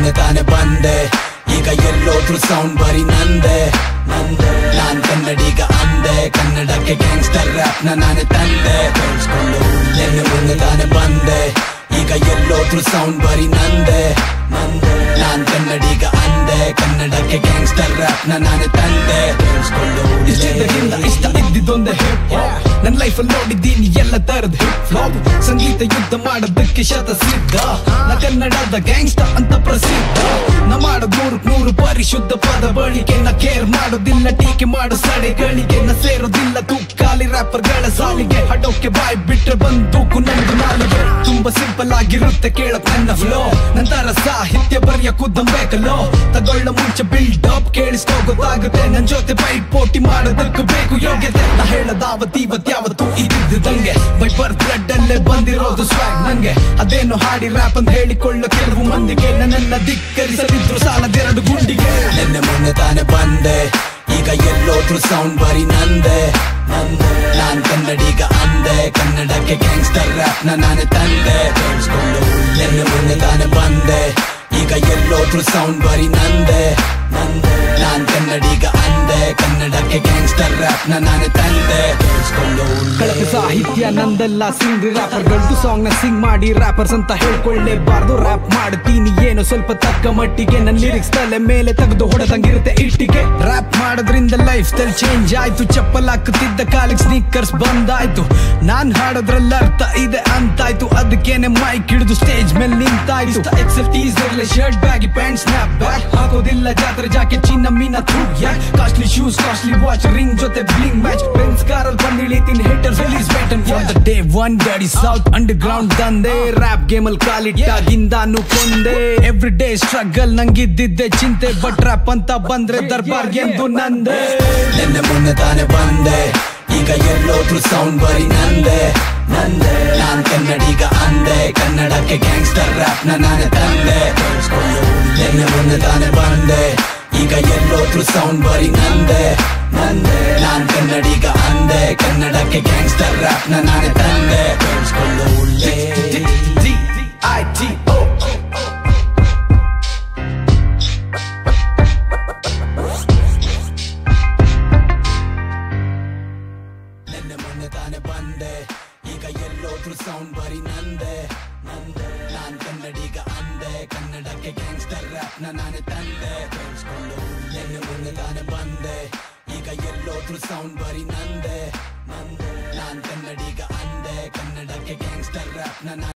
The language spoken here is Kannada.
ಮೊನ್ನೆ ತಾನೆ ಬಂದೆ ಈಗ ಎಲ್ಲೋದ್ರು ಸೌಂಡ್ ಬರೀ ನಂದೆ ನಂದೆ ನಾನ್ ಕನ್ನಡಿಗ ಅಂದೆ ಕನ್ನಡಕ್ಕೆ ಗ್ಯಾಂಗ್ಸ್ಟರ್ ರ್ಯಾಪ್ ನ ನಾನೇ ತಂದೆ ಕೇಳಿಸ್ಕೊಂಡು ನಿನ್ನೆ ಮೊನ್ನೆ ತಾನೆ ಬಂದೆ ಈಗ ಎಲ್ಲೋದ್ರು ಸೌಂಡ್ ಬರೀ ನಂದೆ ನಂದೆ ನಾನ್ ಕನ್ನಡಿಗ ಅಂದೆ ಕನ್ನಡಕ್ಕೆ ಗ್ಯಾಂಗ್ಸ್ಟರ್ ರ್ಯಾಪ್ ನ ನಾನೇ ತಂದೆ ಕೇಳಿಸ್ಕೊಂಡು ಇಷ್ಟದಿಂದ ಇಷ್ಟ ಇದ್ದಿದ್ದೊಂದೇ ಹಿಪ್ ನನ್ ಲೈಫ್ ಅಲ್ಲಿ ನೋಡಿದ್ದೀನಿ ಎಲ್ಲ ತರದ ಹಿಪ್ ಫ್ಲಾಪ್ ಸಂಗೀತ ಯುದ್ಧ ಮಾಡೋದಕ್ಕೆ ಶತ ಸಿದ್ಧ ನ ಕನ್ನಡದ ಗ್ಯಾಂಗ್ಸ್ಟರ್ ಅಂತ ಪ್ರಸಿದ್ಧ ನ ಮಾಡೋದ್ ನೂರು ನೂರು ಪರಿಶುದ್ಧ ಪದ ಬಳಿಕೆ ನ ಕೇರ್ ಮಾಡೋದಿಲ್ಲ ಟೀಕೆ ಮಾಡೋ ಸಡೆಗಳಿಗೆ ನ ಸೇರೋದಿಲ್ಲ ತುಕ್ಕಾಲಿ ರ್ಯಾಪರ್ ಗಳ ಸಾಲಿಗೆ ಹಡೋಕೆ ಬಾಯ್ ಬಿಟ್ರೆ ಬಂದೂಕು ನಂದು ನಾಲಿಗೆ ತುಂಬಾ ಸಿಂಪಲ್ ಆಗಿರುತ್ತೆ ಕೇಳಕ್ ನನ್ನ ಫ್ಲೋ ನಂತರ ಸಾಹಿತ್ಯ ಬರೆಯ ಬೇಕಲ್ಲೋ ತಗೊಳ್ಳ ಮುಂಚೆ ಬಿಲ್ಡ್ ಅಪ್ ಕೇಳಿಸ್ಕೋ ಗೊತ್ತಾಗುತ್ತೆ ನನ್ ಜೊತೆ ಪೈಪೋಟಿ ಮಾಡೋದಕ್ಕೂ ಬೇಕು ಯೋಗ್ಯತೆ ನಾ ಹೇಳದಾವತ್ ಇವತ್ ಯಾವತ್ತು ಇದ್ದಿದ್ದಂಗೆ ಬೈ ಬರ್ತ್ ಬ್ಲಡ್ ಅಲ್ಲೇ ಬಂದಿರೋದು ಸ್ವಾಗ್ ನಂಗೆ ಅದೇನು ಹಾಡಿ ರ್ಯಾಪ್ ಅಂತ ಹೇಳಿಕೊಳ್ಳೋ ಕೆಲವು ಮಂದಿಗೆ ನನ್ನನ್ನ ಧಿಕ್ಕರಿಸದಿದ್ರು ಸಾಲದೆರಡು ಗುಂಡಿಗೆ ನಿನ್ನೆ ಮೊನ್ನೆ ತಾನೆ ಬಂದೆ ಈಗ ಎಲ್ಲೋದ್ರು ಸೌಂಡ್ ಬರೀ ನಂದೆ ನಂದೆ ನಾನ್ ಕನ್ನಡಿಗ ಅಂದೆ ಕನ್ನಡಕ್ಕೆ ಗ್ಯಾಂಗ್ಸ್ಟರ್ ರ್ಯಾಪ್ ನ ನಾನೇ ತಂದೆ ಕೇಳಿಸ್ಕೊಂಡು ನಿನ್ನೆ ಮೊನ್ನೆ ತಾನೆ ಬಂದೆ ಈಗ ಎಲ್ಲೋದ್ರು ಸೌಂಡ್ ಬರೀ ನಂದೆ ನಂದೆ ನಾನ್ ಕನ್ನಡಿಗ ಅಂದೆ ಕನ್ನಡಕ್ಕೆ ಗ್ಯಾಂಗ್ಸ್ಟರ್ ರ್ಯಾಪ್ ನ ನಾನೇ ತಂದೆ ಕೇಳಿಸ್ಕೊಂಡು ಕಳಪೆ ಸಾಹಿತ್ಯ ನಂದೆಲ್ಲ ಸಿಂಗ್ ರ್ಯಾಪರ್ಗಳದ್ದು ಸಾಂಗ್ ನ ಸಿಂಗ್ ಮಾಡಿ ರ್ಯಾಪರ್ಸ್ ಅಂತ ಹೇಳ್ಕೊಳ್ಳೇಬಾರ್ದು ರ್ಯಾಪ್ ಮಾಡ್ತೀನಿ ಏನೋ ಸ್ವಲ್ಪ ತಕ್ಕ ಮಟ್ಟಿಗೆ ನನ್ನ ಲಿರಿಕ್ಸ್ ತಲೆ ಮೇಲೆ ತೆಗೆದು ಹೊಡೆದಂಗಿರುತ್ತೆ ಇಟ್ಟಿಗೆ ರ್ಯಾಪ್ ಮಾಡೋದ್ರಿಂದ ಲೈಫ್ ಸ್ಟೈಲ್ ಚೇಂಜ್ ಆಯ್ತು ಚಪ್ಪಲ್ ಹಾಕುತ್ತಿದ್ದ ಕಾಲಿಗೆ ಸ್ನೀಕರ್ಸ್ ಬಂದಾಯ್ತು ನಾನ್ ಹಾಡೋದ್ರಲ್ಲಿ ಅರ್ಥ ಇದೆ ಅಂತಾಯ್ತು ಅದಕ್ಕೇನೆ ಮೈಕ್ ಹಿಡಿದು ಸ್ಟೇಜ್ ಮೇಲೆ ನಿಂತಾಯ್ತು XL teaser shirt baggy pant snapback ಹಾಕೋದಿಲ್ಲ ಜಾತ್ರೆ ಜಾಕೆಟ್ ಚಿನ್ನ ಮೀನ ಥೂ ಯಾಕ್ costly shoes costly watch ring ಜೊತೆ ಬ್ಲಿಂಗ್ ಮ್ಯಾಚ್ ಬೆನ್ಸ್ ಕಾರಲ್ಲಿ ಬಂದು ಇಳಿತೀನಿ ಹೇಟರ್ಸ್ ರಿಲೀಸ್ ಬೇಟನ್ from the day one daddy south underground ತಂದೆ ರ್ಯಾಪ್ ಗೇಮ್ ಅಲ್ಲಿ ಕಾಲಿಟ್ಟಾಗಿಂದಾನು ಕೊಂದೆ ಎವ್ರಿ ಡೇ ಸ್ಟ್ರಗಲ್ ನಂಗಿದ್ದಿದ್ದೆ ಚಿಂತೆ ಬಟ್ ರ್ಯಾಪ್ ಅಂತ ಬಂದ್ರೆ ದರ್ಬಾರ್ ಎಂದು ನಂದೆ ನಿನ್ನೆ ಮೊನ್ನೆ ತಾನೆ ಬಂದೆ ಈಗ ಎಲ್ಲೋದ್ರು ಸೌಂಡ್ ಬರೀ ನಂದೆ ನಂದೆ ನಾನ್ ಕನ್ನಡಿಗ ಅಂದೆ ಕನ್ನಡಕ್ಕೆ ಗ್ಯಾಂಗ್ಸ್ಟರ್ ರ್ಯಾಪ್ ನ ನಾನೇ ತಂದೆ ಕೇಳಿಸ್ಕೊಂಡು ನಿನ್ನೆ ಮೊನ್ನೆ ತಾನೆ ಬಂದೆ ಈಗ ಎಲ್ಲೋದ್ರು ಸೌಂಡ್ ಬರೀ ನಂದೆ ನಂದೆ ನಾನ್ ಕನ್ನಡಿಗ ಅಂದೆ ಕನ್ನಡಕ್ಕೆ ಗ್ಯಾಂಗ್ಸ್ಟರ್ ರ್ಯಾಪ್ ನ ನಾನೇ ತಂದೆ ಕೇಳಿಸ್ಕೊಂಡು D-I-T-O ನಿನ್ನೆ ಮೊನ್ನೆ ತಾನೆ ಬಂದೆ ಈಗ ಎಲ್ಲೋದ್ರು ಸೌಂಡ್ ಬರೀ ನಂದೆ ನಂದೆ ನಾನ್ ಕನ್ನಡಿಗ ಅಂದೆ ಕನ್ನಡಕ್ಕೆ ಗ್ಯಾಂಗ್ಸ್ಟರ್ ರ್ಯಾಪ್ ನ ನಾನೇ ತಂದೆ ಕೇಳಿಸ್ಕೊಂಡು ನಿನ್ನೆ ಮೊನ್ನೆ ತಾನೆ ಬಂದೆ ಈಗ ಎಲ್ಲೋದ್ರು ಸೌಂಡ್ ಬರೀ ನಂದೆ ನಂದೆ ನಾನ್ ಕನ್ನಡಿಗ ಅಂದೆ ಕನ್ನಡಕ್ಕೆ ಗ್ಯಾಂಗ್ಸ್ಟರ್ ರ್ಯಾಪ್ ನ